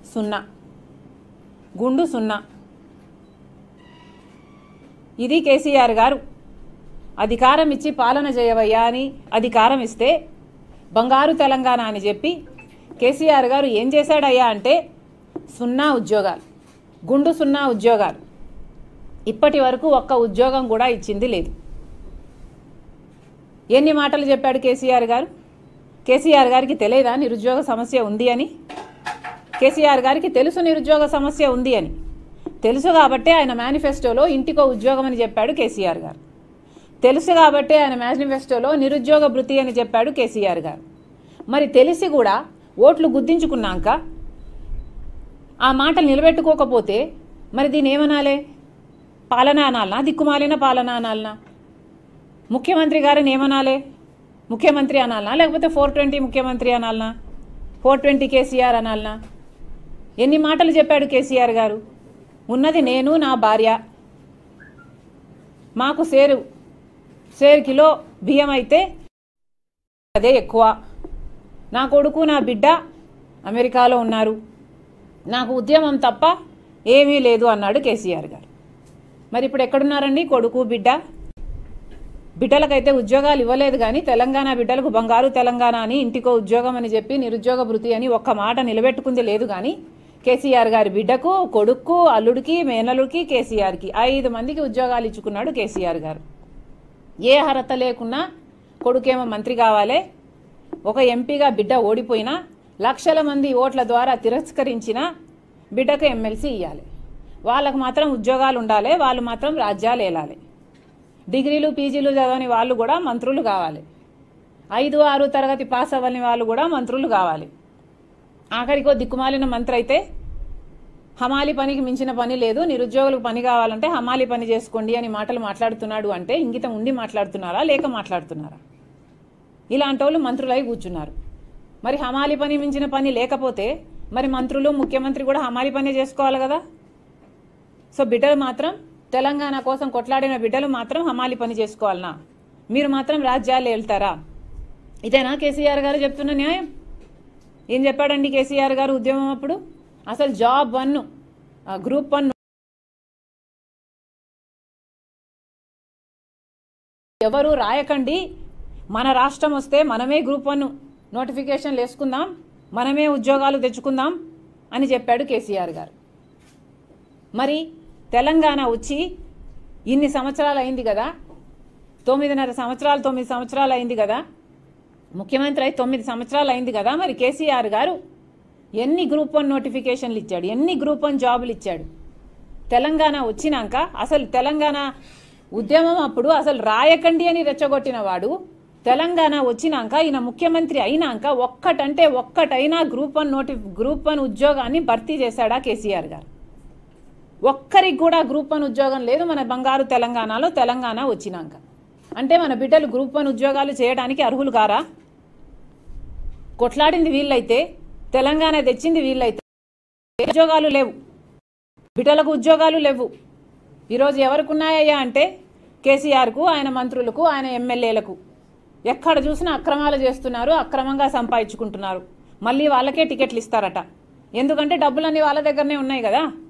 సున్నా గుండు సున్నా ఇది కేసీఆర్ గారు అధికారం ఇచ్చి పాలన చేయవయ్యా అని అధికారం ఇస్తే బంగారు తెలంగాణ అని చెప్పి కేసీఆర్ గారు ఏం చేశాడయ్యా అంటే సున్నా ఉద్యోగాలు గుండు సున్నా ఉద్యోగాలు ఇప్పటి వరకు ఒక్క ఉద్యోగం కూడా ఇచ్చింది లేదు ఎన్ని మాటలు చెప్పాడు కేసీఆర్ గారు కేసీఆర్ గారికి తెలియదా నిరుద్యోగ సమస్య ఉంది అని కేసీఆర్ గారికి తెలుసు నిరుద్యోగ సమస్య ఉంది అని తెలుసు కాబట్టే ఆయన మేనిఫెస్టోలో ఇంటికో ఉద్యోగం అని చెప్పాడు కేసీఆర్ గారు తెలుసు కాబట్టే ఆయన మేనిఫెస్టోలో నిరుద్యోగ భృతి అని చెప్పాడు కేసీఆర్ గారు మరి తెలిసి కూడా ఓట్లు గుద్దించుకున్నాక ఆ మాటలు నిలబెట్టుకోకపోతే మరి దీని ఏమనాలే పాలన అనాలనా దిక్కుమాలిన పాలన అనాలనా ముఖ్యమంత్రి గారిని ఏమనాలే ముఖ్యమంత్రి అనాలనా లేకపోతే ఫోర్ ట్వంటీ ముఖ్యమంత్రి అనాలనా ఫోర్ ట్వంటీ కేసీఆర్ అనాలనా ఎన్ని మాటలు చెప్పాడు కేసీఆర్ గారు ఉన్నది నేను నా భార్య మాకు సేరు సేరు కిలో బియ్యం అయితే అదే ఎక్కువ నా కొడుకు నా బిడ్డ అమెరికాలో ఉన్నారు నాకు ఉద్యమం తప్ప ఏమీ లేదు అన్నాడు కేసీఆర్ గారు మరి ఇప్పుడు ఎక్కడున్నారండి కొడుకు బిడ్డ బిడ్డలకైతే ఉద్యోగాలు ఇవ్వలేదు కానీ తెలంగాణ బిడ్డలకు బంగారు తెలంగాణ అని ఇంటికో ఉద్యోగం అని చెప్పి నిరుద్యోగ భృతి అని ఒక్క మాట నిలబెట్టుకుంది లేదు కానీ కేసీఆర్ గారి బిడ్డకు కొడుక్కు అల్లుడికి మేనలుడికి కేసీఆర్కి ఐదు మందికి ఉద్యోగాలు ఇచ్చుకున్నాడు కేసీఆర్ గారు ఏ అర్హత లేకున్నా కొడుకేమో మంత్రి కావాలి ఒక ఎంపీగా బిడ్డ ఓడిపోయినా లక్షల మంది ఓట్ల ద్వారా తిరస్కరించిన బిడ్డకు ఎమ్మెల్సీ ఇవ్వాలి వాళ్ళకు మాత్రం ఉద్యోగాలు ఉండాలి వాళ్ళు మాత్రం రాజ్యాలు ఏలాలి డిగ్రీలు పీజీలు చదవని వాళ్ళు కూడా మంత్రులు కావాలి ఐదు ఆరు తరగతి పాస్ అవ్వని వాళ్ళు కూడా మంత్రులు కావాలి ఆఖరికో దిక్కుమాలిన మంత్రి అయితే హమాలి పనికి మించిన పని లేదు నిరుద్యోగులకు పని కావాలంటే హమాలి పని చేసుకోండి అని మాటలు మాట్లాడుతున్నాడు అంటే ఇంగితం ఉండి మాట్లాడుతున్నారా లేక మాట్లాడుతున్నారా ఇలాంటి వాళ్ళు మంత్రులై కూర్చున్నారు మరి హమాలి పని మించిన పని లేకపోతే మరి మంత్రులు ముఖ్యమంత్రి కూడా హమాలి పని చేసుకోవాలి కదా సో బిడ్డలు మాత్రం తెలంగాణ కోసం కొట్లాడిన బిడ్డలు మాత్రం హమాలి పని చేసుకోవాలనా మీరు మాత్రం రాజ్యాలు వెళ్తారా ఇదేనా కేసీఆర్ గారు చెప్తున్న న్యాయం ఏం చెప్పాడండి కేసీఆర్ గారు ఉద్యమం అప్పుడు అసలు జాబ్ వన్ ఆ, గ్రూప్ వన్ ఎవరు రాయకండి మన రాష్ట్రం వస్తే మనమే గ్రూప్ వన్ నోటిఫికేషన్లు వేసుకుందాం మనమే ఉద్యోగాలు తెచ్చుకుందాం అని చెప్పాడు కేసీఆర్ గారు మరి తెలంగాణ వచ్చి ఇన్ని సంవత్సరాలు అయింది కదా తొమ్మిదిన్నర సంవత్సరాలు తొమ్మిది సంవత్సరాలు అయింది కదా ముఖ్యమంత్రి అయి తొమ్మిది సంవత్సరాలు అయింది కదా మరి కేసీఆర్ గారు ఎన్ని గ్రూప్ వన్ నోటిఫికేషన్లు ఇచ్చాడు ఎన్ని గ్రూప్ వన్ జాబులు ఇచ్చాడు తెలంగాణ వచ్చినాక అసలు తెలంగాణ ఉద్యమం అప్పుడు అసలు రాయకండి అని రెచ్చగొట్టిన వాడు తెలంగాణ వచ్చినాక ఈయన ముఖ్యమంత్రి అయినాక ఒక్కటంటే ఒక్కటైనా గ్రూప్ వన్ నోటి గ్రూప్ వన్ ఉద్యోగాన్ని భర్తీ చేశాడా కేసీఆర్ గారు ఒక్కరికి కూడా గ్రూప్ వన్ ఉద్యోగం లేదు మన బంగారు తెలంగాణలో తెలంగాణ వచ్చినాక అంటే మన బిడ్డలు గ్రూప్ వన్ ఉద్యోగాలు చేయడానికి అర్హులు కారా కొట్లాడింది వీళ్ళైతే తెలంగాణ తెచ్చింది వీళ్ళైతే ఉద్యోగాలు లేవు బిడ్డలకు ఉద్యోగాలు లేవు ఈరోజు ఎవరికి ఉన్నాయ్యా అంటే కేసీఆర్కు ఆయన మంత్రులకు ఆయన ఎమ్మెల్యేలకు ఎక్కడ చూసినా అక్రమాలు చేస్తున్నారు అక్రమంగా సంపాదించుకుంటున్నారు మళ్ళీ వాళ్ళకే టికెట్లు ఇస్తారట ఎందుకంటే డబ్బులన్నీ వాళ్ళ దగ్గరనే ఉన్నాయి కదా